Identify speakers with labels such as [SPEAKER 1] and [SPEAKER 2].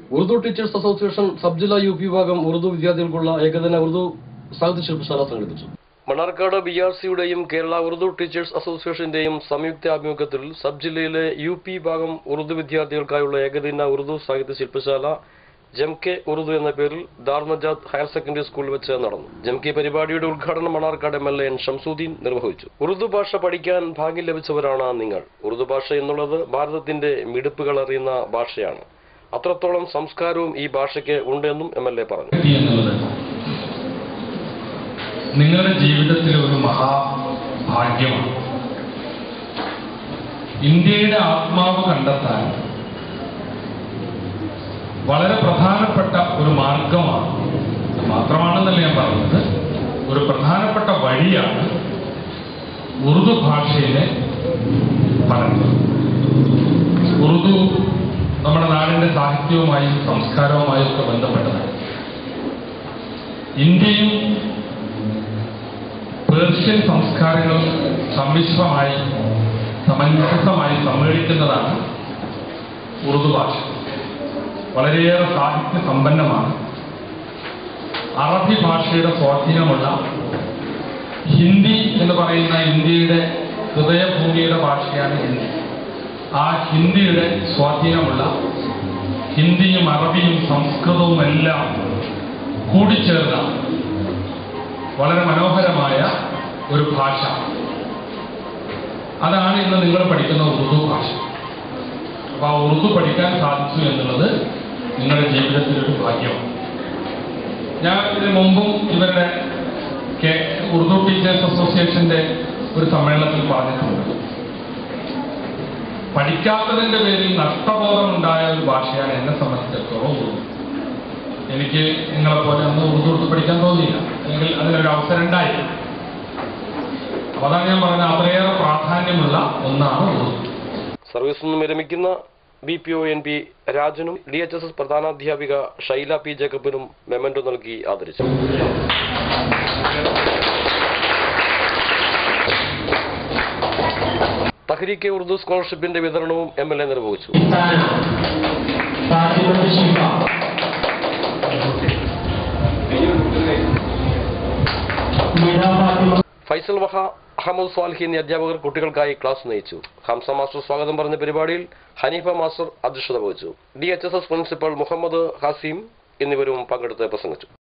[SPEAKER 1] Urdu teachers association sub ജില്ലാ U P വിഭാഗം ഉറുദു വിദ്യാർത്ഥികൾക്കുള്ള ഏകദിന ഉറുദു സാഹിത്യ ശില്പശാല സംഘടിപ്പിച്ചു മണ്ണാർക്കാട് ബി ആർ സിയുടെയും കേരള ഉറുദു ടീച്ചേഴ്സ് അസോസിയേഷന്റെയും സംയുക്ത ആഭിമുഖ്യത്തിൽ സബ് ജില്ലയിലെ യു പി വിഭാഗം ഉറുദു വിദ്യാർത്ഥികൾക്കായുള്ള ഏകദിന ഉറുദു സാഹിത്യ ശില്പശാല ജംകെ ഉറുദു എന്ന പേരിൽ ദാർനജാദ് ഹയർ സെക്കൻഡറി സ്കൂളിൽ വെച്ച് നടന്നു ജംകെ പരിപാടിയുടെ ഉദ്ഘാടനം Mannarkkad M L A N Shamsudheen നിർവഹിച്ചു ഉറുദു ഭാഷ പഠിക്കാൻ ഭാഗ്യം ലഭിച്ചവരാണ് നിങ്ങൾ ഉറുദു ഭാഷ എന്നുള്ളത് ഭാരതത്തിന്റെ മിടുപ്പുകൾ അറിയുന്ന ഭാഷയാണ് അത്രത്തോളം സംസ്കാരവും ഈ ഭാഷയ്ക്ക് ഉണ്ടെന്നും എം എൽ എ പറഞ്ഞു
[SPEAKER 2] വ്യക്തി എന്നുള്ളത് നിങ്ങളുടെ ജീവിതത്തിലെ ഒരു മഹാഭാഗ്യമാണ് ഇന്ത്യയുടെ ആത്മാവ് കണ്ടെത്താൻ വളരെ പ്രധാനപ്പെട്ട ഒരു മാർഗമാണ് ഇത് മാത്രമാണെന്നല്ല ഞാൻ പറയുന്നത് ഒരു പ്രധാനപ്പെട്ട വഴിയാണ് ഉറുദു ഭാഷയിലെ പഠനം ഉറുദു നമ്മുടെ നാടിന്റെ സാഹിത്യവുമായും സംസ്കാരവുമായും ഒക്കെ ബന്ധപ്പെട്ടതാണ് ഇന്ത്യയും പേർഷ്യൻ സംസ്കാരങ്ങൾ സമ്മിശ്രമായി സമഞ്ജസമായി സമ്മേളിക്കുന്നതാണ് ഉറുദു ഭാഷ വളരെയേറെ സാഹിത്യ സമ്പന്നമാണ് അറബി ഭാഷയുടെ സ്വാധീനമുള്ള ഹിന്ദി എന്ന് പറയുന്ന ഇന്ത്യയുടെ ഹൃദയഭൂമിയുടെ ഭാഷയാണ് ഹിന്ദി ആ ഹിന്ദിയുടെ സ്വാധീനമുള്ള ഹിന്ദിയും അറബിയും സംസ്കൃതവും എല്ലാം കൂടിച്ചേർന്ന വളരെ മനോഹരമായ ഒരു ഭാഷ അതാണ് ഇന്ന് നിങ്ങൾ പഠിക്കുന്ന ഉറുദു ഭാഷ അപ്പൊ ആ ഉറുദു പഠിക്കാൻ സാധിച്ചു എന്നുള്ളത് നിങ്ങളുടെ ജീവിതത്തിലെ ഒരു ഭാഗ്യമാണ് ഞാൻ ഇതിനു മുമ്പും ഇവരുടെ കെ- ഉറുദു ടീച്ചേഴ്സ് അസോസിയേഷന്റെ ഒരു സമ്മേളനത്തിൽ പറഞ്ഞിട്ടുണ്ട് പഠിക്കാത്തതിന്റെ പേരിൽ നഷ്ടബോധം ഉണ്ടായ ഒരു ഭാഷയാണ് എന്നെ സംബന്ധിച്ചിടത്തോളം ഉറുദു എനിക്ക് നിങ്ങളെ പോലെ അന്ന് ഉറുദു എടുത്ത് പഠിക്കാൻ തോന്നിയില്ല അല്ലെങ്കിൽ അതിനൊരു അവസരം ഉണ്ടായില്ല അപ്പൊ അതാണ് ഞാൻ പറഞ്ഞത് അത്രയേറെ പ്രാധാന്യമുള്ള ഒന്നാണ് ഉറുദു
[SPEAKER 1] സർവീസിൽ നിന്നും വിരമിക്കുന്ന B P O N P രാജനും ഡി എച്ച് എസ് എസ് പ്രധാനാധ്യാപിക ഷൈല പി ജേക്കബിനും മെമന്റോ നൽകി ആദരിച്ചു തഹരീക്കെ ഉറുദു സ്കോളർഷിപ്പിന്റെ വിതരണവും എം എൽ എ നിർവഹിച്ചു
[SPEAKER 3] ഫാത്തിമത്ത് ശിഫ മീന ഫാത്തിമ
[SPEAKER 1] ഫൈസൽ വഹ അഹമ്മദ് സ്വാൽഹി എന്നീ അധ്യാപകർ കുട്ടികൾക്കായി ക്ലാസ് നയിച്ചു ഹംസ മാസ്റ്റർ സ്വാഗതം പറഞ്ഞ പരിപാടിയിൽ ഹനീഫ മാസ്റ്റർ അധ്യക്ഷത വഹിച്ചു D H S S principal Muhammad Hasim എന്നിവരും പങ്കെടുത്ത് പ്രസംഗിച്ചു